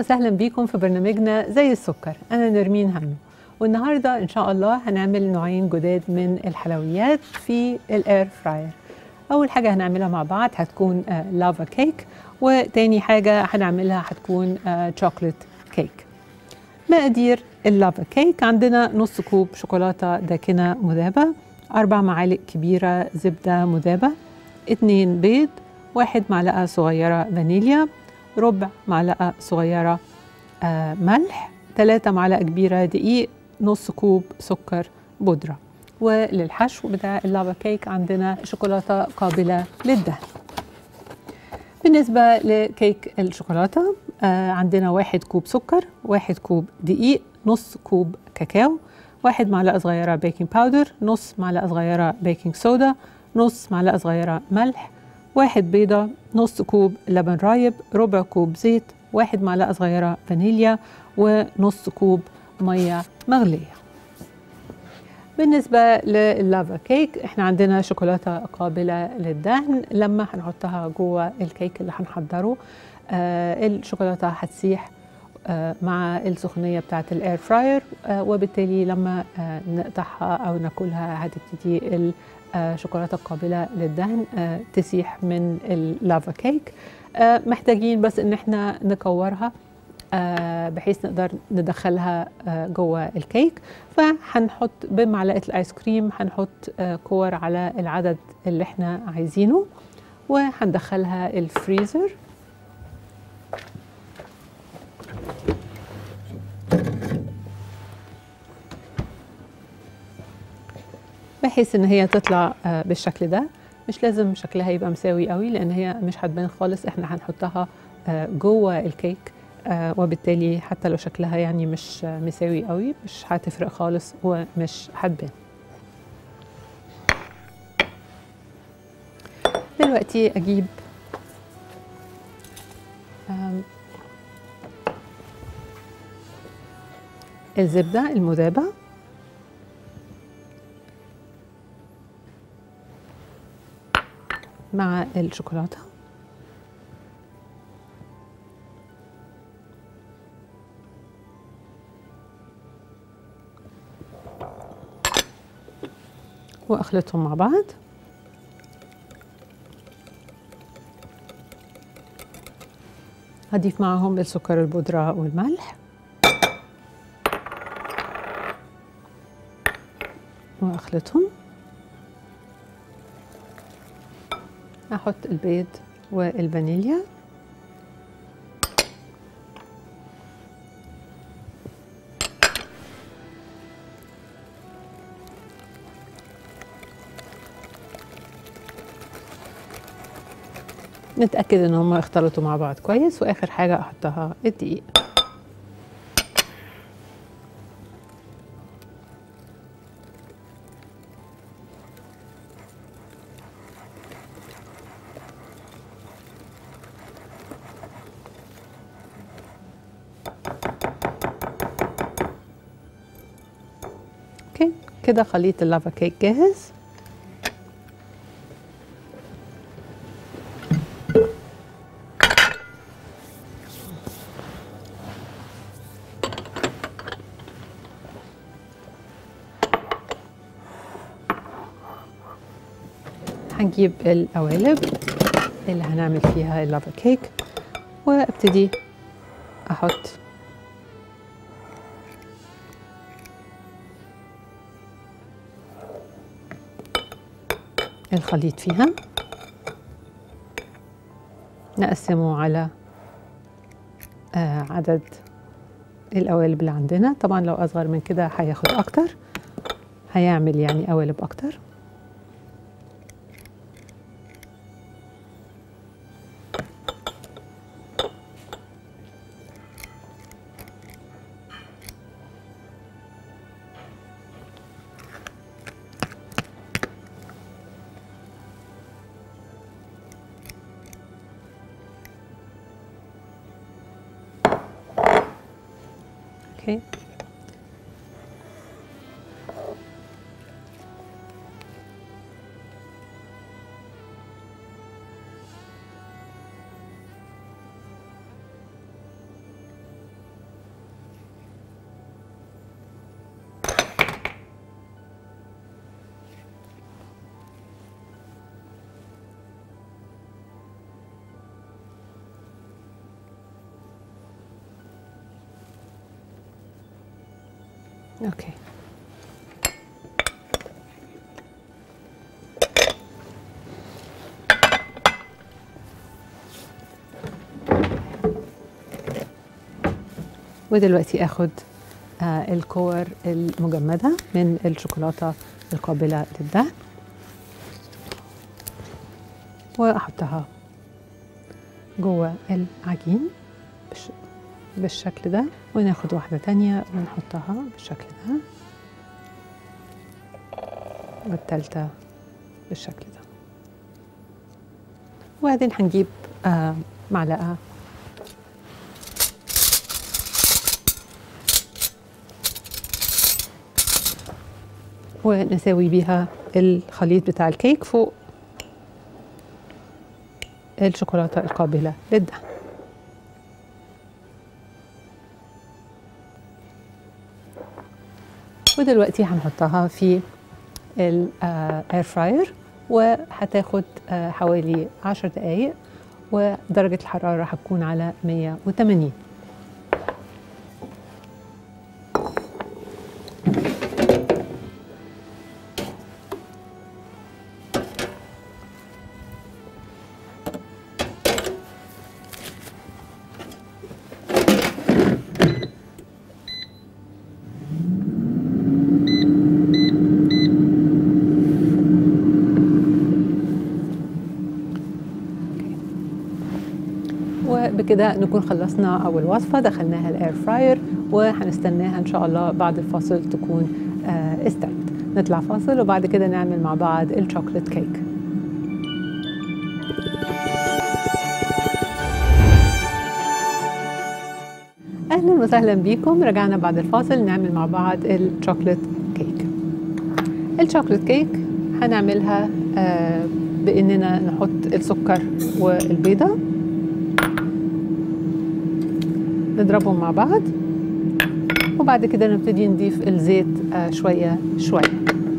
وسهلا بيكم في برنامجنا زي السكر أنا نرمين همو والنهاردة إن شاء الله هنعمل نوعين جداد من الحلويات في الإير فراير أول حاجة هنعملها مع بعض هتكون آه لافا كيك وتاني حاجة هنعملها هتكون آه شوكليت كيك مقادير اللافا كيك عندنا نص كوب شوكولاتة داكنة مذابة أربع معالق كبيرة زبدة مذابة اتنين بيض واحد معلقة صغيرة فانيليا ربع معلقة صغيرة آه ملح ثلاثة معلقة كبيرة دقيق نص كوب سكر بودرة وللحشو بتاع اللافا كيك عندنا شوكولاتة قابلة للدهن بالنسبة لكيك الشوكولاتة آه عندنا واحد كوب سكر واحد كوب دقيق نص كوب كاكاو واحد معلقة صغيرة بيكنج باودر نص معلقة صغيرة بيكنج صودا نص معلقة صغيرة ملح واحد بيضة نص كوب لبن رايب ربع كوب زيت واحد معلقة صغيرة فانيليا ونص كوب مية مغلية بالنسبة لللافا كيك احنا عندنا شوكولاتة قابلة للدهن لما هنحطها جوه الكيك اللي هنحضره آه الشوكولاتة هتسيح آه مع السخونية بتاعة الاير فراير آه وبالتالي لما آه نقطعها او ناكلها هتبتدي الشوكولاتة القابلة للدهن آه تسيح من اللافا كيك آه محتاجين بس ان احنا نكورها آه بحيث نقدر ندخلها آه جوه الكيك فهنحط بمعلقه الايس كريم هنحط آه كور على العدد اللي احنا عايزينه وهندخلها الفريزر بحيث ان هي تطلع بالشكل ده مش لازم شكلها يبقى مساوي قوي لان هي مش هتبان خالص احنا هنحطها جوه الكيك آه وبالتالي حتى لو شكلها يعني مش مساوي قوي مش هتفرق خالص ومش هتبان دلوقتي اجيب الزبدة المذابة مع الشوكولاتة واخلطهم مع بعض هضيف معاهم السكر البودرة والملح واخلطهم احط البيض والفانيليا نتأكد ان هم اختلطوا مع بعض كويس واخر حاجة احطها الدقيق اوكي كده خليط اللافا كيك جاهز هنجيب القوالب اللي هنعمل فيها اللافا كيك وابتدي احط الخليط فيها نقسمه على آه عدد القوالب اللي عندنا طبعا لو اصغر من كده هياخد اكتر هيعمل يعني قوالب اكتر اوكي اوكي ودلوقتي اخد آه الكور المجمدة من الشوكولاتة القابلة للدهن واحطها جوه العجين بالش... بالشكل ده وناخد واحدة تانية ونحطها بالشكل ده والتالتة بالشكل ده وبعدين هنجيب آه معلقة ونساوي بيها الخليط بتاع الكيك فوق الشوكولاتة القابلة للدهن ودلوقتي هنحطها في الاير فراير وهتاخد حوالي 10 دقايق ودرجة الحرارة هتكون على 180 وبكده نكون خلصنا اول وصفه دخلناها الاير فراير وهنستناها ان شاء الله بعد الفاصل تكون آه استوت نطلع فاصل وبعد كده نعمل مع بعض الشوكليت كيك اهلا وسهلا بيكم رجعنا بعد الفاصل نعمل مع بعض الشوكليت كيك الشوكليت كيك هنعملها آه باننا نحط السكر والبيضه نضربهم مع بعض وبعد كده نبتدي نضيف الزيت آه شوية شوية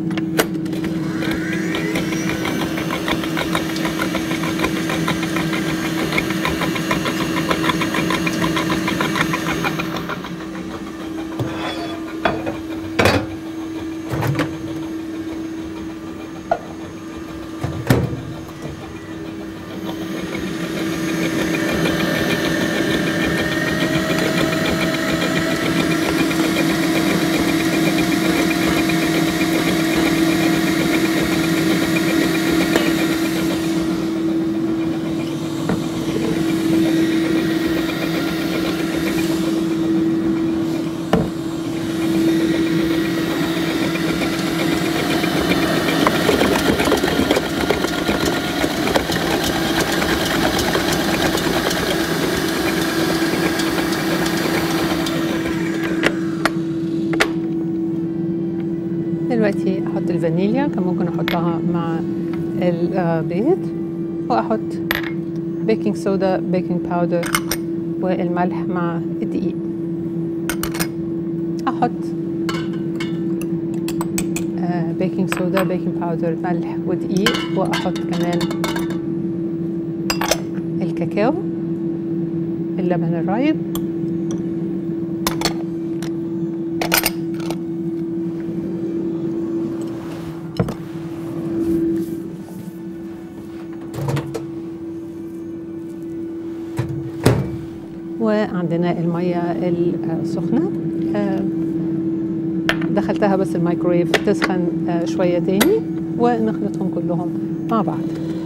دلوقتي احط الفانيليا كان ممكن احطها مع البيض واحط بيكنج صودا بيكنج باودر والملح مع الدقيق احط بيكنج صودا بيكنج باودر ملح ودقيق واحط كمان الكاكاو اللبن الرايب وعندنا المية السخنة دخلتها بس الميكرويف تسخن شوية تاني ونخلطهم كلهم مع بعض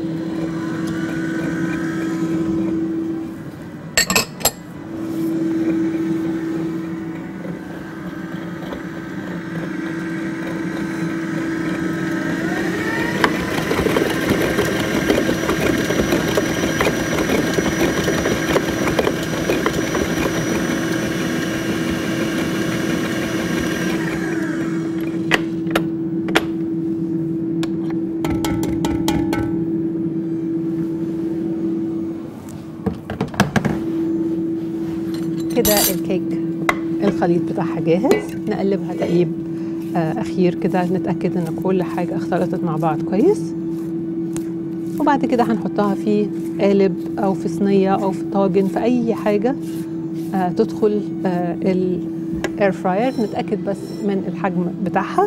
كده الكيك الخليط بتاعها جاهز نقلبها تقليب آه اخير كده نتاكد ان كل حاجه اختلطت مع بعض كويس وبعد كده هنحطها في قالب او في صينيه او في طاجن في اي حاجه آه تدخل آه اير فراير نتاكد بس من الحجم بتاعها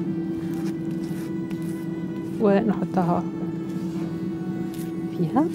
ونحطها فيها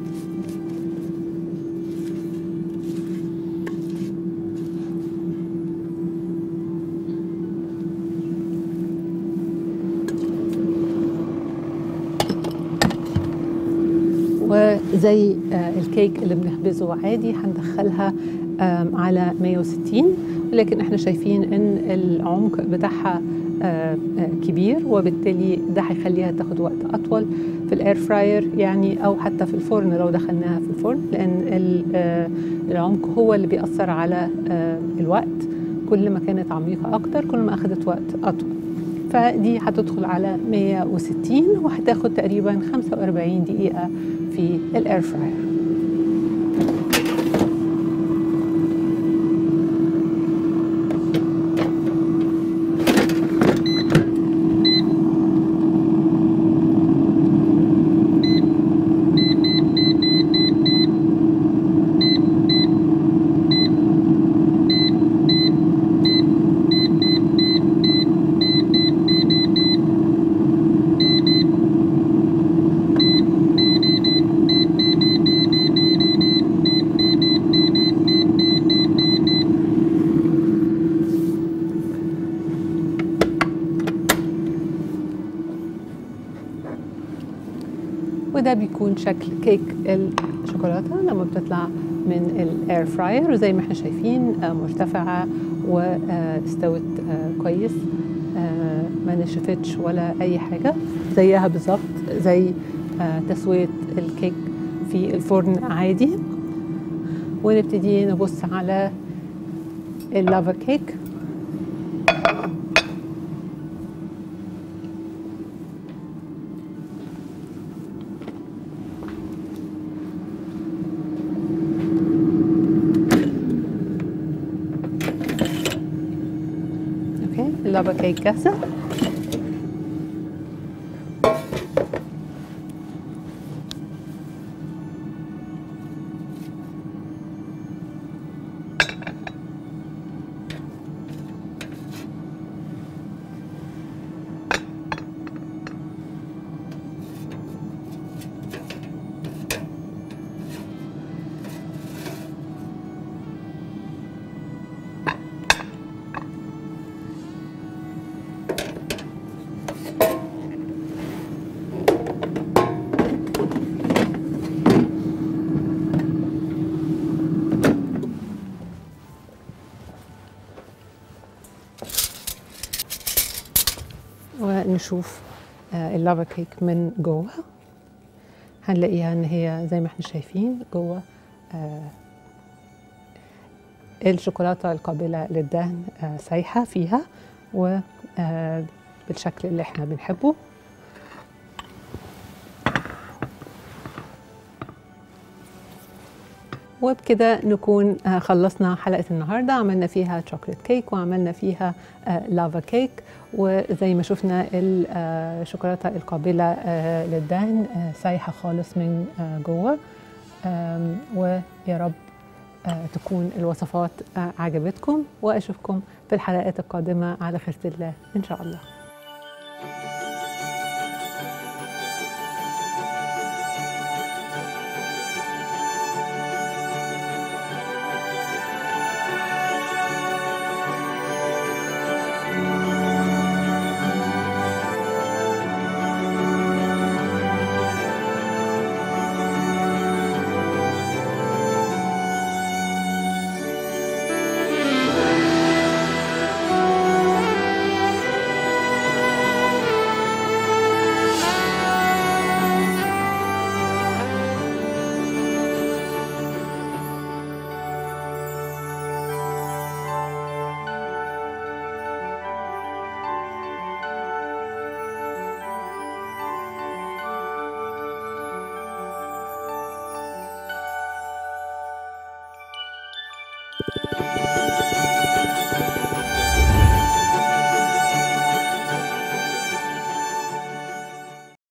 وزي الكيك اللي بنخبزه عادي هندخلها على 160 ولكن احنا شايفين ان العمق بتاعها كبير وبالتالي ده هيخليها تاخد وقت اطول في الاير فراير يعني او حتى في الفرن لو دخلناها في الفرن لان العمق هو اللي بيأثر على الوقت كل ما كانت عميقة اكتر كل ما اخدت وقت اطول فدي هتدخل على 160 وهتاخد تقريبا 45 دقيقة في الاير فراير وده بيكون شكل كيك الشوكولاته لما بتطلع من الاير فراير وزي ما احنا شايفين مرتفعه واستوت كويس ما نشفتش ولا اي حاجه زيها بالظبط زي تسويه الكيك في الفرن عادي ونبتدي نبص على اللافا كيك اللافا كيك جاهزة ونشوف اللافا كيك من جوه هنلاقيها ان هي زي ما احنا شايفين جوه الشوكولاته القابله للدهن سايحه فيها وبالشكل اللي احنا بنحبه وبكده نكون خلصنا حلقة النهاردة عملنا فيها شوكليت كيك وعملنا فيها لافا كيك وزي ما شفنا الشوكولاتة القابلة للدهن سايحة خالص من جوه ويا رب تكون الوصفات عجبتكم وأشوفكم في الحلقات القادمة على خيرة الله إن شاء الله